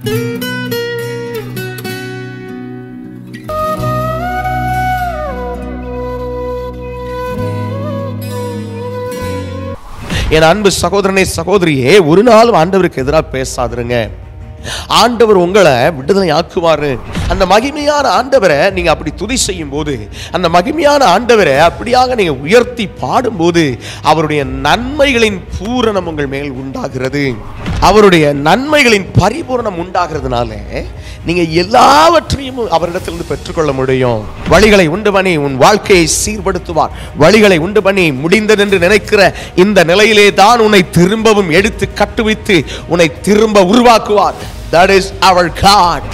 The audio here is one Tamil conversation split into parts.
என் அன்பு சகோதரனே சகோதரியே ஒரு நாள் ஆண்டவருக்கு எதிராக பேசாதிருங்க ஆண்டவர் உங்களை விடுதலை ஆக்குவாரு அந்த மகிமையான ஆண்டவரை நீங்க அப்படி துதி செய்யும் போது அந்த மகிமையான ஆண்டவரை அப்படியாக நீங்க உயர்த்தி பாடும்போது அவருடைய நன்மைகளின் பூரணம் உங்கள் மேல் உண்டாகிறது அவருடைய நன்மைகளின் பரிபூரணம் உண்டாகிறதுனால நீங்க எல்லாவற்றையும் அவரிடத்திலிருந்து பெற்றுக்கொள்ள முடியும் வழிகளை உண்டு பண்ணி உன் வாழ்க்கையை சீர்படுத்துவார் வழிகளை உண்டு பண்ணி முடிந்ததென்று நினைக்கிற இந்த நிலையிலே தான் உன்னை திரும்பவும் எடுத்து கட்டுவித்து உன்னை திரும்ப உருவாக்குவார் தட் இஸ் அவர் காட்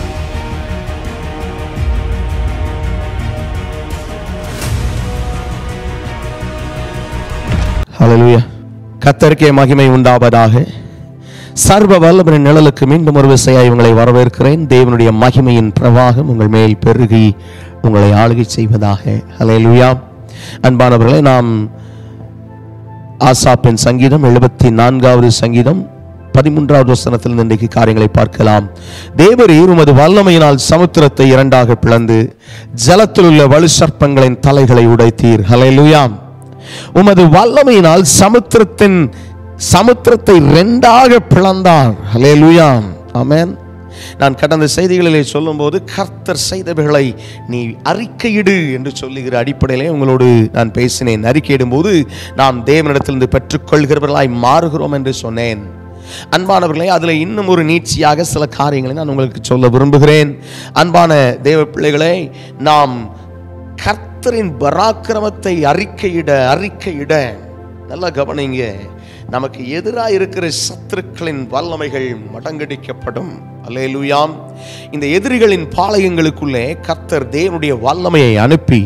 ஹalleluya கத்தருக்கே மகிமை உண்டாவதாக சர்வ வல்லவரின் நிழலுக்கு மீண்டும் ஒரு விசையாய் உங்களை வரவேற்கிறேன் தேவனுடைய மகிமையின் பிரவாகம் உங்கள் மேல் பெருகி உங்களை ஆளுகை செய்வதாக ஹalleluya அன்பானவர்களே நாம் ஆசாப்பின் சங்கீதம் எழுபத்தி நான்காவது சங்கீதம் பதிமூன்றாவது வசனத்தில் இன்றைக்கு காரியங்களை பார்க்கலாம் தேவரீர் உமது வல்லமையினால் சமுத்திரத்தை இரண்டாக பிளந்து ஜலத்தில் உள்ள வலு சர்ப்பங்களின் தலைகளை உடைத்தீர் ஹalleluya உமது வல்லமையினால் சமுத்திரத்தின் சமுத்திரத்தை ரெண்டாக பிளந்தார் ஹalleluya ஆமென் நான் கடந்த செய்திகளிலே சொல்லும்போது கர்த்தர் செய்தவைகளை நீ அறிக்கையிடு என்று சொல்லுகிற அடிப்படையிலே உங்களோடு நான் பேசினேன் அறிக்கையிடும்போது நாம் தேவனிடத்திலிருந்து பெற்றுக்கொள்கிறவர்களாய் மாறுகிறோம் என்று சொன்னேன் அன்பானவர்களே அதில் இன்னும் ஒரு நீட்சியாக சில காரியங்களை நான் உங்களுக்கு சொல்ல விரும்புகிறேன் அன்பான தேவ பிள்ளைகளே நாம் கர்த்தரின் பராக்கிரமத்தை அறிக்கையிட அறிக்கையிட நல்லா கவனிங்க நமக்கு எதிராக இருக்கிற சத்துருக்களின் வல்லமைகள் மடங்கடிக்கப்படும் அல்லேலூயாம் இந்த எதிரிகளின் பாளையங்களுக்குள்ளே கர்த்தர் தேவனுடைய வல்லமையை அனுப்பி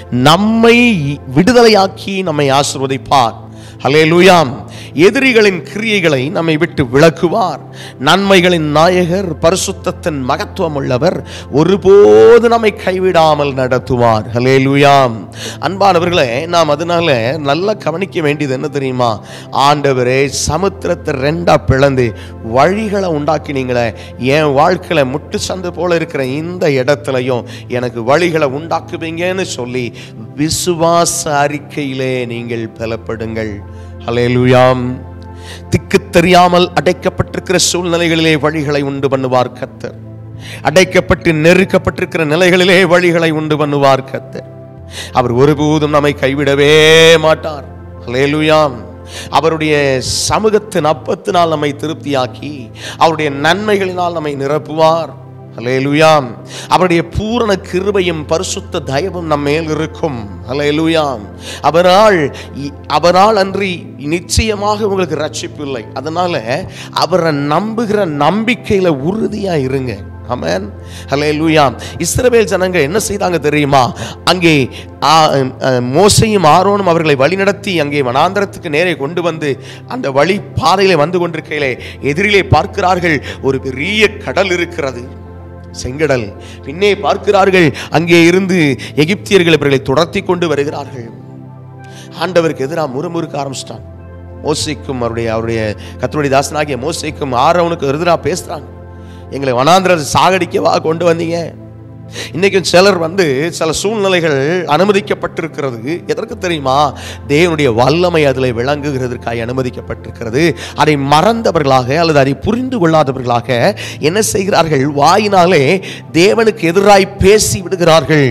நம்மை விடுதலையாக்கி நம்மை ஆசிர்வதிப்பார் ஹலேலூயாம் எதிரிகளின் கிரியைகளை நம்மை விட்டு விளக்குவார் நன்மைகளின் நாயகர் பரிசுத்தத்தின் மகத்துவம் உள்ளவர் ஒருபோது நம்மை கைவிடாமல் நடத்துவார் ஹலேலூயாம் அன்பானவர்களே நாம் அதனால நல்லா கவனிக்க வேண்டியது என்ன தெரியுமா ஆண்டவரே சமுத்திரத்தை ரெண்டா பிளந்து வழிகளை உண்டாக்கினீங்களே என் வாழ்க்கையில முட்டு சந்து போல இருக்கிற இந்த இடத்துலையும் எனக்கு வழிகளை உண்டாக்குவீங்கன்னு சொல்லி விசுவாச அறிக்கையிலே நீங்கள் பலப்படுங்கள் ஹலேலுயாம் திக்கு தெரியாமல் அடைக்கப்பட்டிருக்கிற சூழ்நிலைகளிலே வழிகளை உண்டு பண்ணுவார் கத்தர் அடைக்கப்பட்டு நெருக்கப்பட்டிருக்கிற நிலைகளிலே வழிகளை உண்டு பண்ணுவார் கத்தர் அவர் ஒருபோதும் நம்மை கைவிடவே மாட்டார் ஹலேலுயாம் அவருடைய சமூகத்தின் அப்பத்தினால் நம்மை திருப்தியாக்கி அவருடைய நன்மைகளினால் நம்மை நிரப்புவார் ஹலேலுயாம் அவருடைய பூரண கிருபையும் பரிசுத்த தயவும் நம் மேல் இருக்கும் ஹலேலுயாம் அவரால் அவரால் அன்றி நிச்சயமாக உங்களுக்கு ரட்சிப்பு இல்லை அதனால அவரை நம்புகிற நம்பிக்கையில உறுதியா இருங்க ஆமென் ஹalleluya இஸ்ரவேல் ஜனங்க என்ன செய்தாங்க தெரியுமா அங்கே ஆ, அ, மோசையும் ஆரோனும் அவர்களை வழிநடத்தி அங்கே வனாந்தரத்துக்கு நேரே கொண்டு வந்து அந்த வழி பாதையிலே வந்து கொண்டிருக்கையிலே எதிரிலே பார்க்கிறார்கள் ஒரு பெரிய கடல் இருக்கிறது செங்கடல் பின்னே பார்க்கிறார்கள் அங்கே இருந்து எகிப்தியர்கள் இவர்களை துரத்தி கொண்டு வருகிறார்கள் ஆண்டவருக்கு எதிராக முறுமுறுக்க ஆரம்பிச்சிட்டான் மோசைக்கும் அவருடைய அவருடைய கத்தருடைய தாசனாகிய மோசைக்கும் ஆரவனுக்கு எதிராக பேசுறாங்க எங்களை வனாந்திர சாகடிக்கவா கொண்டு வந்தீங்க இன்னைக்கும் சிலர் வந்து சில சூழ்நிலைகள் அனுமதிக்கப்பட்டிருக்கிறது எதற்கு தெரியுமா தேவனுடைய வல்லமை அதில் விளங்குகிறதற்காக அனுமதிக்கப்பட்டிருக்கிறது அதை மறந்தவர்களாக அல்லது அதை புரிந்து கொள்ளாதவர்களாக என்ன செய்கிறார்கள் வாயினாலே தேவனுக்கு எதிராய் பேசி விடுகிறார்கள்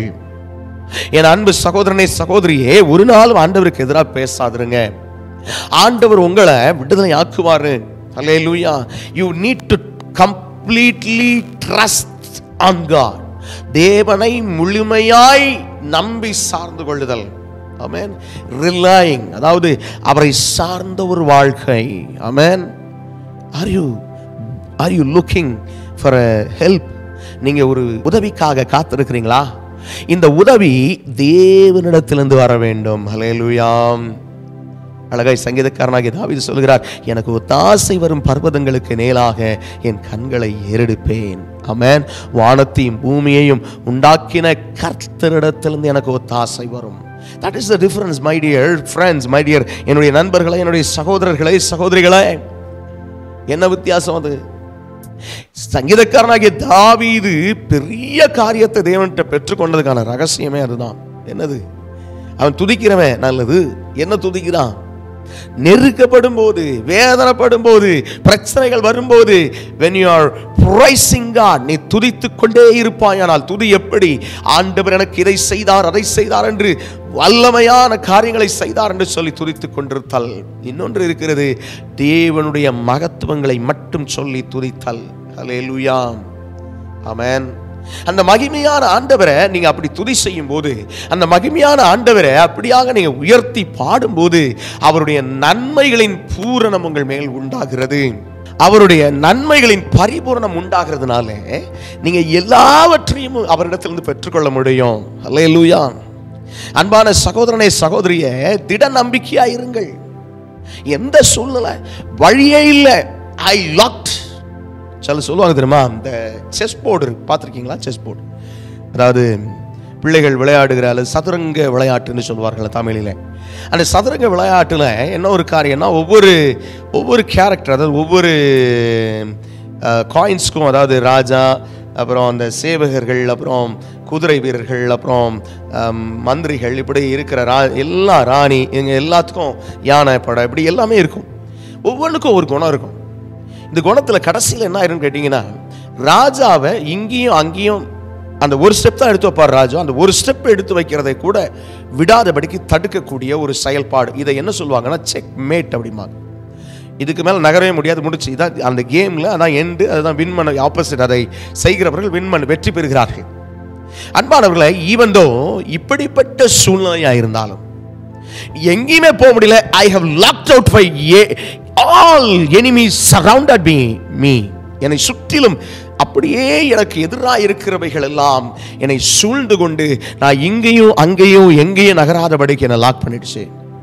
என் அன்பு சகோதரனே சகோதரியே ஒரு நாள் ஆண்டவருக்கு எதிராக பேசாதிருங்க ஆண்டவர் உங்களை விடுதலை ஆக்குவாரு அல்லேலூயா you need to completely trust on God தேவனை முழுமையாய் நம்பி சார்ந்து கொள்ளுதல் ஆமென் ரிலைங் அதாவது அவரை சார்ந்த ஒரு வாழ்க்கை ஆமென் are you are you looking for a help நீங்க ஒரு உதவிக்காக காத்திருக்கிறீங்களா இந்த உதவி தேவனிடத்திலிருந்து வர வேண்டும் ஹலேலுயாம் அழகாய் சங்கீதக்காரனாகிய தாவீது சொல்கிறார் எனக்கு ஒத்தாசை வரும் பர்வதங்களுக்கு நேராக என் கண்களை ஏறெடுப்பேன் ஆமென் வானத்தையும் பூமியையும் உண்டாக்கின கர்த்தரிடத்திலிருந்து எனக்கு ஒத்தாசை வரும் that is the difference my dear friends my dear என்னுடைய நண்பர்களே என்னுடைய சகோதரர்களே சகோதரிகளே என்ன வித்தியாசம் அது சங்கீதக்காரனாகிய தாவீது பெரிய காரியத்தை தேவன்கிட்ட பெற்றுக்கொண்டதுக்கான ரகசியமே அதுதான் என்னது அவன் துதிக்கிறவன் நல்லது என்ன துதிக்கிறான் நெருக்கப்படும் போது வேதனைப்படும் போது பிரச்சனைகள் வரும்போது when you are praising God நீ துதித்துக் கொண்டே இருப்பாயானால் துதி எப்படி ஆண்டவர் எனக்கு இதை செய்தார் அதை செய்தார் என்று வல்லமையான காரியங்களை செய்தார் என்று சொல்லி துதித்துக் கொண்டிருத்தல் இன்னொன்று இருக்கிறது தேவனுடைய மகத்துவங்களை மட்டும் சொல்லி துதித்தல் ஹalleluya ஆமென் அந்த மகிமையான ஆண்டவரை நீங்க அப்படி துதி செய்யும் போது அந்த மகிமையான ஆண்டவரை அப்படியாக நீங்க உயர்த்தி பாடும்போது அவருடைய நன்மைகளின் பூரணம் உங்கள் மேல் உண்டாகிறது அவருடைய நன்மைகளின் பரிபூரணம் உண்டாகிறதுனால நீங்க எல்லாவற்றையும் அவரிடத்திலிருந்து பெற்றுக்கொள்ள முடியும் அல்லேலூயா அன்பான சகோதரனே சகோதரிய திட நம்பிக்கையா இருங்கள் எந்த சூழ்நிலை வழியே இல்லை ஐ லாக்ட் சில சொல்லுவாங்க தெரியுமா இந்த செஸ் போர்டு பார்த்துருக்கீங்களா செஸ் போர்டு அதாவது பிள்ளைகள் விளையாடுகிற அல்லது சதுரங்க விளையாட்டுன்னு சொல்லுவார்கள் தமிழில் அந்த சதுரங்க விளையாட்டில் என்ன ஒரு காரியம்னா ஒவ்வொரு ஒவ்வொரு கேரக்டர் அதாவது ஒவ்வொரு காயின்ஸ்க்கும் அதாவது ராஜா அப்புறம் அந்த சேவகர்கள் அப்புறம் குதிரை வீரர்கள் அப்புறம் ஆம், மந்திரிகள் இப்படி இருக்கிற ரா எல்லா ராணி இவங்க எல்லாத்துக்கும் யானை படம் இப்படி எல்லாமே இருக்கும் ஒவ்வொன்றுக்கும் ஒரு குணம் இருக்கும் இந்த குணத்தில் கடைசியில் என்ன ஆயிரும்னு கேட்டிங்கன்னா ராஜாவை இங்கேயும் அங்கேயும் அந்த ஒரு ஸ்டெப் தான் எடுத்து வைப்பார் ராஜா அந்த ஒரு ஸ்டெப் எடுத்து வைக்கிறதை கூட விடாதபடிக்கு தடுக்கக்கூடிய ஒரு செயல்பாடு இதை என்ன சொல்லுவாங்கன்னா செக் மேட் அப்படிம்பாங்க இதுக்கு மேலே நகரவே முடியாது முடிச்சு இதான் அந்த கேமில் அதான் எண்டு அதுதான் வின் பண்ண ஆப்போசிட் அதை செய்கிறவர்கள் வின் பண்ண வெற்றி பெறுகிறார்கள் அன்பானவர்களை ஈவந்தோ இப்படிப்பட்ட சூழ்நிலையா இருந்தாலும் எங்கேயுமே போக முடியல I have locked out by all enemies surrounded me me என்னை சுற்றிலும் அப்படியே எனக்கு எதிராக இருக்கிறவைகள் எல்லாம் என்னை சூழ்ந்து கொண்டு நான் இங்கேயும் அங்கேயும் எங்கேயும் நகராதபடிக்கு என்னை லாக் பண்ணிடுச்சு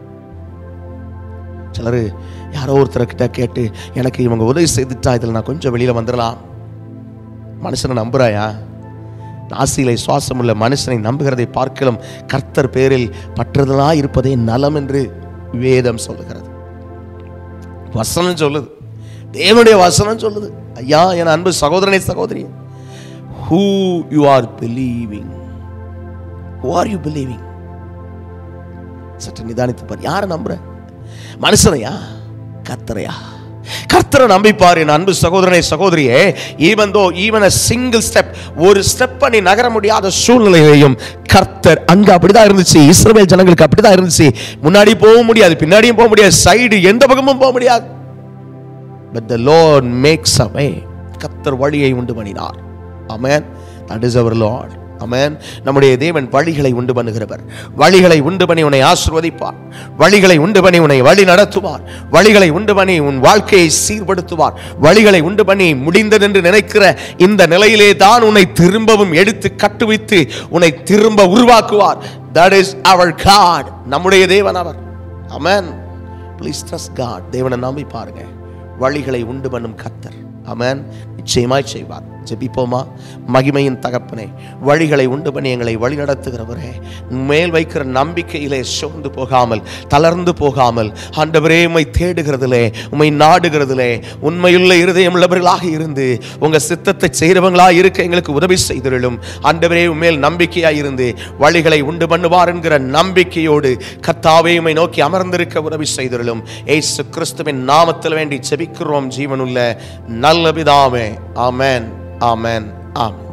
சிலர் யாரோ ஒருத்தர்கிட்ட கேட்டு எனக்கு இவங்க உதவி செய்துட்டா இதில் நான் கொஞ்சம் வெளியில் வந்துடலாம் மனுஷனை நம்புறாயா நாசியிலே சுவாசம் உள்ள மனுஷனை நம்புகிறதை பார்க்கலாம் கர்த்தர் பேரில் பற்றுதலா இருப்பதே நலம் என்று வேதம் சொல்லுகிறது வசனம் சொல்லுது தேவனுடைய வசனம் சொல்லுது ஐயா என் அன்பு சகோதரனே சகோதரி who you are believing who are you believing சற்று நிதானித்து பார் யாரை நம்புற மனுஷனையா கர்த்தரையா கர்த்தரை நம்பிப்பார் என் அன்பு சகோதரனை சகோதரியே even though even single step ஒரு ஸ்டெப் பண்ணி நகர முடியாத சூழ்நிலையையும் கர்த்தர் அங்க அப்படிதான் இருந்துச்சு இஸ்ரவேல் ஜனங்களுக்கு அப்படிதான் இருந்துச்சு முன்னாடி போக முடியாது பின்னாடியும் போக முடியாது சைடு எந்த பக்கமும் போக முடியாது but the Lord makes a way கர்த்தர் வழியை உண்டு பண்ணினார் ஆமென் தட் இஸ் அவர் லார்ட் ஆமென் நம்முடைய தேவன் வழிகளை உண்டு பண்ணுகிறவர் வழிகளை உண்டு பண்ணி உன்னை ஆசிர்வதிப்பார் வழிகளை உண்டு பண்ணி உன்னை வழி நடத்துவார் வழிகளை உண்டு பண்ணி உன் வாழ்க்கையை சீர்படுத்துவார் வழிகளை உண்டு பண்ணி முடிந்ததென்று நினைக்கிற இந்த நிலையிலே தான் உன்னை திரும்பவும் எடுத்து கட்டுவித்து உன்னை திரும்ப உருவாக்குவார் தட் இஸ் அவர் காட் நம்முடைய தேவன் அவர் ஆமென் ப்ளீஸ் ட்ரஸ்ட் காட் தேவனை நம்பி பாருங்க வழிகளை உண்டு பண்ணும் கத்தர் ஆமென் நிச்சயமாய் செய்வார் ஜெபிப்போமா மகிமையின் தகப்பனே வழிகளை உண்டு பண்ணி எங்களை வழி நடத்துகிறவரே மேல் வைக்கிற நம்பிக்கையிலே சோர்ந்து போகாமல் தளர்ந்து போகாமல் ஆண்டவரே உம்மை தேடுகிறதிலே உம்மை நாடுகிறதிலே உண்மையுள்ள இருதயம் உள்ளவர்களாக இருந்து உங்க சித்தத்தை செய்கிறவங்களா இருக்க எங்களுக்கு உதவி செய்திருளும் ஆண்டவரே உண்மையில் நம்பிக்கையாய் இருந்து வழிகளை உண்டு பண்ணுவார் என்கிற நம்பிக்கையோடு கத்தாவே உம்மை நோக்கி அமர்ந்திருக்க உதவி செய்திருளும் ஏசு கிறிஸ்துவின் நாமத்தில் வேண்டி செபிக்கிறோம் ஜீவனுள்ள நல்ல பிதாவே ஆமென் ஆமென் ஆமென்